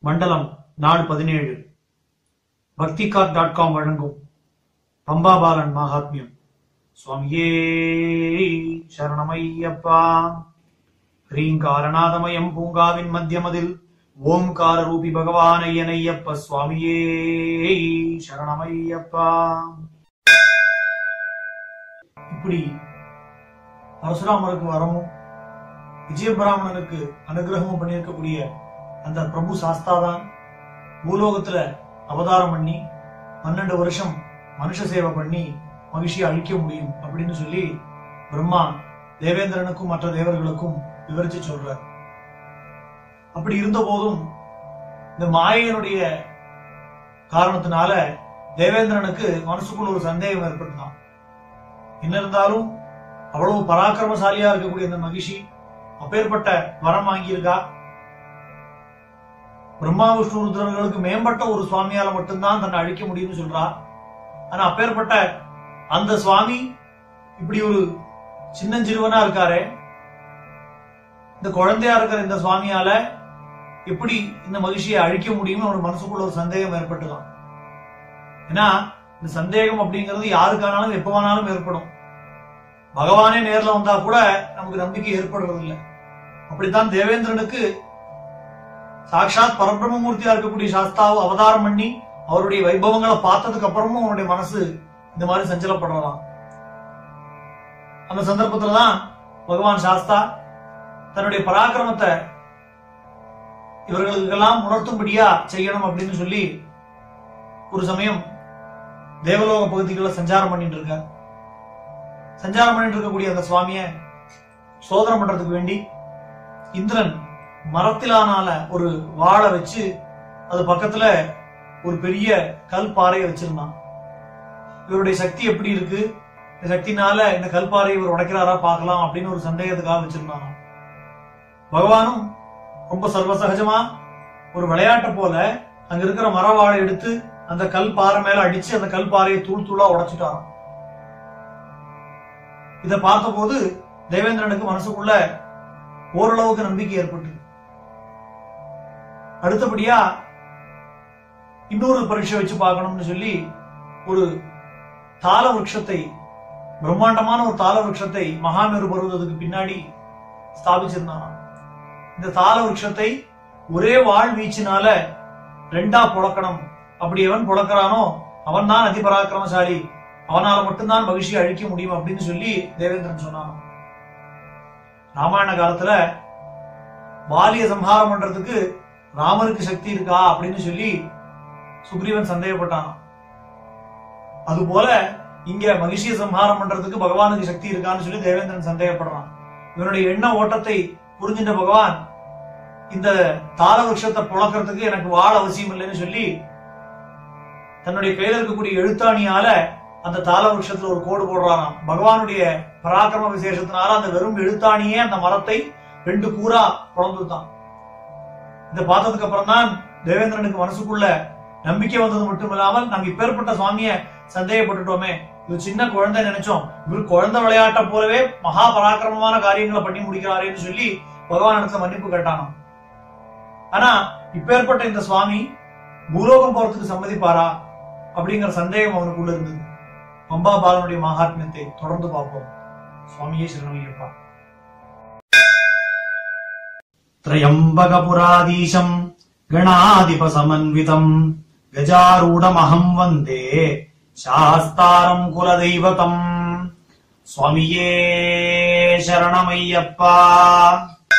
மண்டலம் நாடு பதினேழு பக்திகார் டாட் காம் வழங்கும் பம்பாபாலன் மகாத்மியம் சுவாமியே சரணமையப்பா ஹ்ரீங்காரநாதமயம் பூங்காவின் மத்தியமதில் ஓம்கார ரூபி பகவானையனையப்ப சுவாமியே சரணமையப்பா இப்படி பரசுராமருக்கு வரமும் விஜயபிராமணனுக்கு அனுகிரகமும் பண்ணியிருக்கக்கூடிய அந்த பிரபு சாஸ்தாதான் பூலோகத்துல அவதாரம் பண்ணி பன்னெண்டு வருஷம் மனுஷ சேவை பண்ணி மகிழ்ச்சியை அழிக்க முடியும் அப்படின்னு சொல்லி பிரம்மா தேவேந்திரனுக்கும் மற்ற தேவர்களுக்கும் விவரிச்சு சொல்றார் அப்படி இருந்த போதும் இந்த மாயையனுடைய காரணத்தினால தேவேந்திரனுக்கு மனசுக்குள்ள ஒரு சந்தேகம் ஏற்பட்டுதான் என்ன இருந்தாலும் அவ்வளவு பராக்கிரமசாலியா இருக்கக்கூடிய இந்த மகிஷி அப்பேற்பட்ட வரம் வாங்கியிருக்கா பிரம்மா விஷ்ணு ருத்ரர்களுக்கு மேம்பட்ட ஒரு சுவாமியால மட்டும்தான் தன்னை அழிக்க முடியும்னு சொல்றா ஆனா அப்பேற்பட்ட அந்த சுவாமி இப்படி ஒரு சின்னஞ்சிறுவனா இருக்காரே இந்த குழந்தையா இருக்கிற இந்த சுவாமியால எப்படி இந்த மகிழ்ச்சியை அழிக்க முடியும்னு அவனுக்கு மனசுக்குள்ள ஒரு சந்தேகம் ஏற்பட்டுதான் ஏன்னா இந்த சந்தேகம் அப்படிங்கிறது யாருக்கானாலும் எப்ப வேணாலும் ஏற்படும் பகவானே நேர்ல வந்தா கூட நமக்கு நம்பிக்கை ஏற்படுறது இல்லை அப்படித்தான் தேவேந்திரனுக்கு சாட்சாத் பரபிரம்மமூர்த்தியா இருக்கக்கூடிய சாஸ்தாவை அவதாரம் பண்ணி அவருடைய வைபவங்களை பார்த்ததுக்கு அப்புறமும் அவனுடைய மனசு இந்த மாதிரி சஞ்சலப்படுறதாம் அந்த சந்தர்ப்பத்துலதான் பகவான் சாஸ்தா தன்னுடைய பராக்கிரமத்தை இவர்களுக்கெல்லாம் உணர்த்தும்படியா செய்யணும் அப்படின்னு சொல்லி ஒரு சமயம் தேவலோக பகுதிகளில் சஞ்சாரம் பண்ணிட்டு இருக்கார் சஞ்சாரம் பண்ணிட்டு இருக்கக்கூடிய அந்த சுவாமிய சோதனை பண்றதுக்கு வேண்டி இந்திரன் மரத்திலானால ஒரு வாழை வச்சு அது பக்கத்துல ஒரு பெரிய கல் பாறையை வச்சிருந்தான் இவருடைய சக்தி எப்படி இருக்கு இந்த சக்தினால இந்த கல்பாறையை இவர் உடைக்கிறாரா பார்க்கலாம் அப்படின்னு ஒரு சந்தேகத்துக்காக வச்சிருந்தாங்க பகவானும் ரொம்ப சர்வசகஜமா ஒரு விளையாட்டை போல அங்க இருக்கிற மர வாழை எடுத்து அந்த கல் பாறை மேல அடிச்சு அந்த கல் பாறையை தூள் தூளா உடைச்சிட்டாராம் இதை பார்த்தபோது தேவேந்திரனுக்கு மனசுக்குள்ள ஓரளவுக்கு நம்பிக்கை ஏற்பட்டு அடுத்தபடியா இன்னொரு பரீட்சை வச்சு பார்க்கணும்னு சொல்லி ஒரு தாள விருட்சத்தை பிரம்மாண்டமான ஒரு தாள விருட்சத்தை மகாமேரு பருவதத்துக்கு பின்னாடி ஸ்தாபிச்சிருந்தான் இந்த தாள விருட்சத்தை ஒரே வாழ் வீச்சினால ரெண்டா புழக்கணும் அப்படி எவன் புழக்கிறானோ அவன் தான் அதிபராக்கிரமசாலி அவனால மட்டும்தான் மகிழ்ச்சியை அழிக்க முடியும் அப்படின்னு சொல்லி தேவேந்திரன் சொன்னான் ராமாயண காலத்துல வாலிய சம்ஹாரம் பண்றதுக்கு ராமருக்கு சக்தி இருக்கா அப்படின்னு சொல்லி சுக்ரீவன் சந்தேகப்பட்டான் அது போல இங்க மகிழ்ச்சியை சம்ஹாரம் பண்றதுக்கு பகவானுக்கு சக்தி இருக்கான்னு சொல்லி தேவேந்திரன் சந்தேகப்படுறான் இவனுடைய எண்ண ஓட்டத்தை புரிஞ்சின்ற பகவான் இந்த தாள விருஷத்தை புழக்கிறதுக்கு எனக்கு வாழ அவசியம் இல்லைன்னு சொல்லி தன்னுடைய கையில இருக்கக்கூடிய எழுத்தாணியால அந்த தாள விருஷத்துல ஒரு கோடு போடுறாராம் பகவானுடைய பராக்கிரம விசேஷத்தினால அந்த வெறும் எழுத்தாணியே அந்த மரத்தை ரெண்டு கூறா பிளந்துதான் இதை பார்த்ததுக்கு அப்புறம் தான் தேவேந்திரனுக்கு மனசுக்குள்ள நம்பிக்கை வந்தது மட்டும் இல்லாமல் நம்ம இப்பேற்பட்ட சுவாமிய சந்தேகப்பட்டுட்டோமே இது சின்ன குழந்தை நினைச்சோம் இவர் குழந்தை விளையாட்ட போலவே மகா பராக்கிரமமான காரியங்களை பண்ணி முடிக்கிறாரேன்னு சொல்லி பகவான் இடத்துல மன்னிப்பு கேட்டானாம் ஆனா இப்பேற்பட்ட இந்த சுவாமி பூலோகம் போறதுக்கு சம்மதிப்பாரா அப்படிங்கிற சந்தேகம் அவனுக்குள்ள இருந்தது பம்பா பாலனுடைய மகாத்மியத்தை தொடர்ந்து பார்ப்போம் சுவாமியே சரணமையப்பா त्र्यम्बकपुराधीशम् गणाधिपसमन्वितम् गजारूढमहम् वन्दे शास्तारम् कुलदैवतम् स्वामिये शरणमय्यप्पा